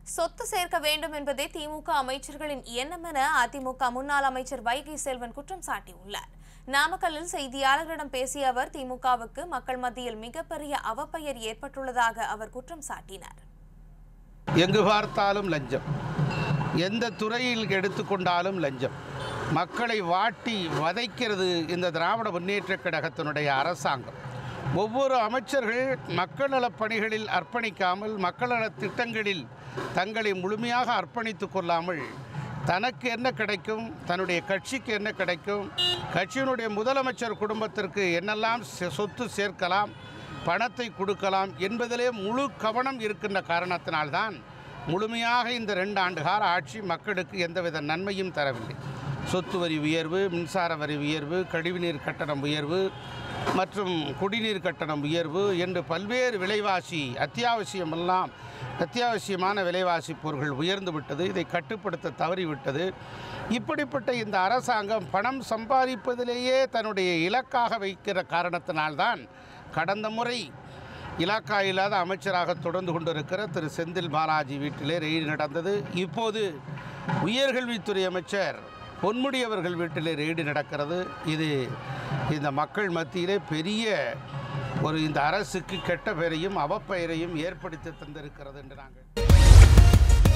சொத்து சேர்க்க வேண்டும் என்பதே திமுக அமைச்சர்களின் எண்ணம் என அதிமுக முன்னாள் அமைச்சர் வைகை செல்வன் குற்றம் சாட்டியுள்ளார் நாமக்கல்லில் செய்தியாளர்களிடம் பேசிய அவர் திமுகவுக்கு மக்கள் மத்தியில் மிகப்பெரிய அவப்பெயர் ஏற்பட்டுள்ளதாக அவர் குற்றம் சாட்டினார் எங்கு பார்த்தாலும் லஞ்சம் எந்த துறையில் எடுத்துக்கொண்டாலும் லஞ்சம் மக்களை வாட்டி வதைக்கிறது இந்த திராவிட முன்னேற்றக் கழகத்தினுடைய அரசாங்கம் ஒவ்வொரு அமைச்சர்கள் மக்கள் நலப் பணிகளில் அர்ப்பணிக்காமல் மக்கள் நலத் திட்டங்களில் தங்களை முழுமையாக அர்ப்பணித்துக் கொள்ளாமல் தனக்கு என்ன கிடைக்கும் தன்னுடைய கட்சிக்கு என்ன கிடைக்கும் கட்சியினுடைய முதலமைச்சர் குடும்பத்திற்கு என்னெல்லாம் செ- சொத்து சேர்க்கலாம் பணத்தை கொடுக்கலாம் என்பதிலே முழு கவனம் இருக்கின்ற காரணத்தினால்தான் முழுமையாக இந்த ரெண்டு ஆண்டு கால ஆட்சி மக்களுக்கு எந்தவித நன்மையும் தரவில்லை சொத்து வரி உயர்வு மின்சார வரி உயர்வு கழிவுநீர் கட்டணம் உயர்வு மற்றும் குடிநீர் கட்டணம் உயர்வு என்று பல்வேறு விலைவாசி அத்தியாவசியமெல்லாம் அத்தியாவசியமான விலைவாசி பொருட்கள் உயர்ந்து விட்டது இதை கட்டுப்படுத்த தவறிவிட்டது இப்படிப்பட்ட இந்த அரசாங்கம் பணம் சம்பாதிப்பதிலேயே தன்னுடைய இலக்காக வைக்கிற காரணத்தினால்தான் கடந்த முறை இலாக்கா இல்லாத அமைச்சராக தொடர்ந்து கொண்டிருக்கிற திரு செந்தில் பாலாஜி வீட்டிலே ரெய்டு நடந்தது இப்போது உயர்கல்வித்துறை அமைச்சர் பொன்முடி அவர்கள் வீட்டிலே ரெய்டு நடக்கிறது இது இந்த மக்கள் மத்தியிலே பெரிய ஒரு இந்த அரசுக்கு கெட்ட பெயரையும் அவப்பெயரையும் ஏற்படுத்தி தந்திருக்கிறது என்று நாங்கள்